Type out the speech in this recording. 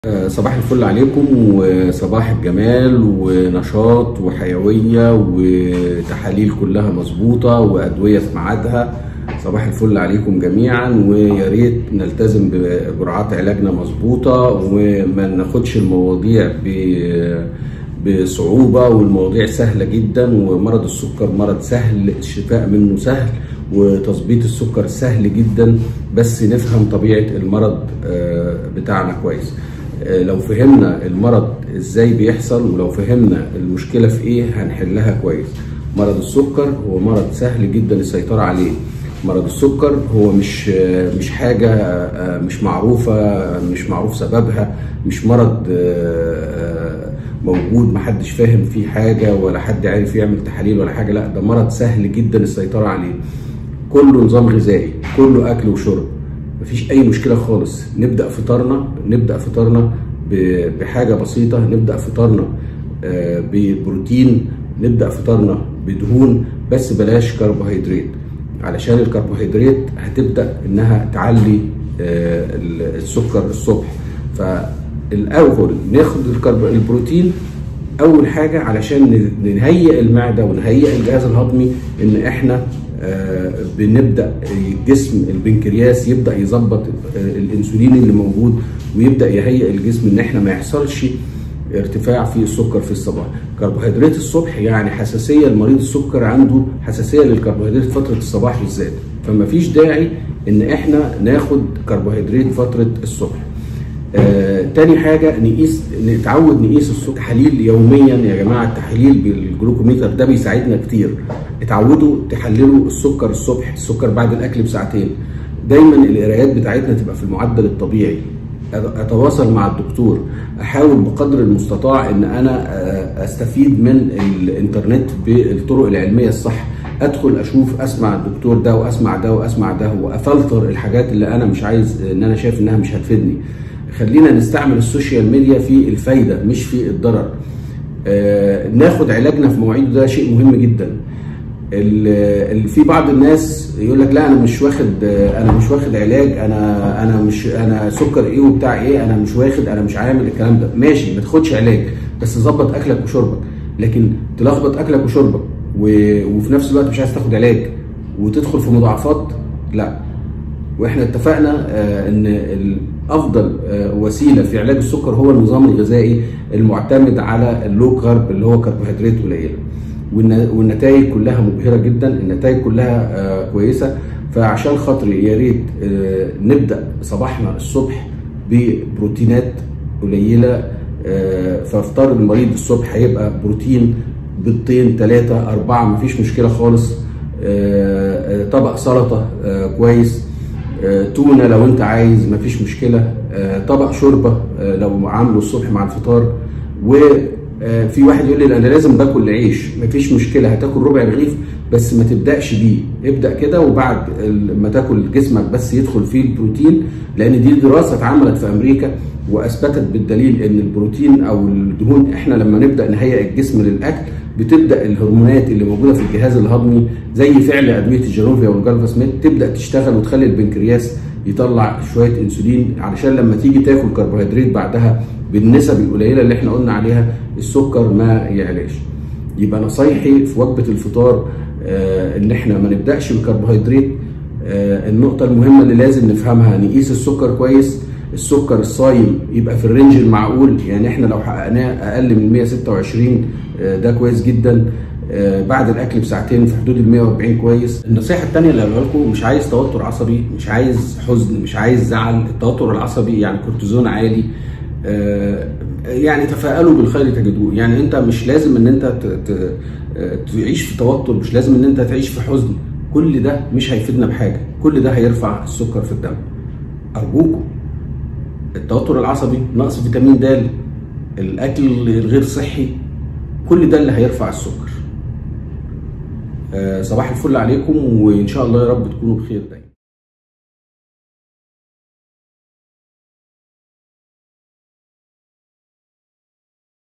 آه، صباح الفل عليكم وصباح الجمال ونشاط وحيوية وتحاليل كلها مظبوطة وأدوية في ميعادها صباح الفل عليكم جميعا ويا ريت نلتزم بجرعات علاجنا مظبوطة وما ناخدش المواضيع ب- بصعوبة والمواضيع سهلة جدا ومرض السكر مرض سهل الشفاء منه سهل وتظبيط السكر سهل جدا بس نفهم طبيعة المرض آه، بتاعنا كويس آه، لو فهمنا المرض ازاي بيحصل ولو فهمنا المشكلة في ايه هنحلها كويس مرض السكر هو مرض سهل جدا السيطرة عليه مرض السكر هو مش آه، مش حاجة آه، مش معروفة مش معروف سببها مش مرض آه، موجود محدش فاهم فيه حاجة ولا حد عارف يعمل تحاليل ولا حاجة لا ده مرض سهل جدا السيطرة عليه كله نظام غذائي كله أكل وشرب مفيش أي مشكلة خالص نبدأ فطارنا نبدأ فطارنا ب- بحاجة بسيطة نبدأ فطارنا آه، ببروتين نبدأ فطارنا بدهون بس بلاش كربوهيدرات علشان الكربوهيدرات هتبدأ إنها تعلي آه، السكر الصبح فالأول ناخد الكرب- البروتين اول حاجه علشان ن- نهيئ المعده ونهيئ الجهاز الهضمي ان احنا آه، بنبدا الجسم البنكرياس يبدا يظبط آه، الانسولين اللي موجود ويبدا يهيئ الجسم ان احنا ما يحصلش ارتفاع في السكر في الصباح كربوهيدرات الصبح يعني حساسيه لمريض السكر عنده حساسيه للكربوهيدرات فتره الصباح بالذات فما فيش داعي ان احنا ناخد كربوهيدرات فتره الصبح آه، تاني حاجة نقيس نتعود نقيس السكر تحاليل يوميا يا جماعة التحاليل بالجلوكوميتر ده بيساعدنا كتير اتعودوا تحللوا السكر الصبح السكر بعد الأكل بساعتين دايما القرايات بتاعتنا تبقى في المعدل الطبيعي أت- اتواصل مع الدكتور احاول بقدر المستطاع ان انا آه، استفيد من الانترنت بالطرق العلميه الصح ادخل اشوف اسمع الدكتور ده واسمع ده واسمع ده وافلتر الحاجات اللي انا مش عايز ان انا شايف انها مش هتفيدني خلينا نستعمل السوشيال ميديا في الفايده مش في الضرر آه، ناخد علاجنا في مواعيده ده شيء مهم جدا ال- ال- في بعض الناس يقول لك لا انا مش واخد انا مش واخد علاج انا انا مش انا سكر ايه وبتاع ايه انا مش واخد انا مش عامل الكلام ده ماشي ما تاخدش علاج بس ظبط اكلك وشربك لكن تلخبط اكلك وشربك و- وفي نفس الوقت مش عايز تاخد علاج وتدخل في مضاعفات لا واحنا اتفقنا آه، ان افضل وسيله في علاج السكر هو النظام الغذائي المعتمد على اللو كارب اللي هو كربوهيدرات قليله والنتائج كلها مبهره جدا النتائج كلها آه، كويسه فعشان خاطري يا ريت آه، نبدا صباحنا الصبح ببروتينات قليله آه، فافطار المريض الصبح هيبقى بروتين بيضتين ثلاثه اربعه مفيش مشكله خالص آه، آه، طبق سلطه آه، كويس آه، تونه لو انت عايز مفيش مشكله آه، طبق شوربه آه، لو عامله الصبح مع الفطار وفي واحد يقول لي انا لازم باكل عيش مفيش مشكله هتاكل ربع رغيف بس ما تبداش بيه ابدا كده وبعد ال- ما تاكل جسمك بس يدخل فيه البروتين لان دي دراسه اتعملت في امريكا واثبتت بالدليل ان البروتين او الدهون احنا لما نبدا نهيئ الجسم للاكل بتبدا الهرمونات اللي موجوده في الجهاز الهضمي زي فعل ادويه الجانوفيا والجالفاسميد تبدا تشتغل وتخلي البنكرياس يطلع شويه انسولين علشان لما تيجي تاكل كربوهيدرات بعدها بالنسب القليله اللي احنا قلنا عليها السكر ما يعلاش يبقى نصايحي في وجبه الفطار آه ان احنا ما نبداش بالكربوهيدرات آه النقطه المهمه اللي لازم نفهمها نقيس السكر كويس السكر الصايم يبقى في الرينج المعقول يعني احنا لو حققناه اقل من 126 آه، ده كويس جدا آه، بعد الاكل بساعتين في حدود ال 140 كويس النصيحه الثانيه اللي هقولها لكم مش عايز توتر عصبي مش عايز حزن مش عايز زعل التوتر العصبي يعني كورتيزون عالي آه، يعني تفائلوا بالخير تجدوه يعني انت مش لازم ان انت ت- ت- آه، تعيش في توتر مش لازم ان انت تعيش في حزن كل ده مش هيفيدنا بحاجه كل ده هيرفع السكر في الدم ارجوكم التوتر العصبي نقص فيتامين د الاكل الغير صحي كل ده اللي هيرفع السكر آه، صباح الفل عليكم وان شاء الله يا رب تكونوا بخير دايما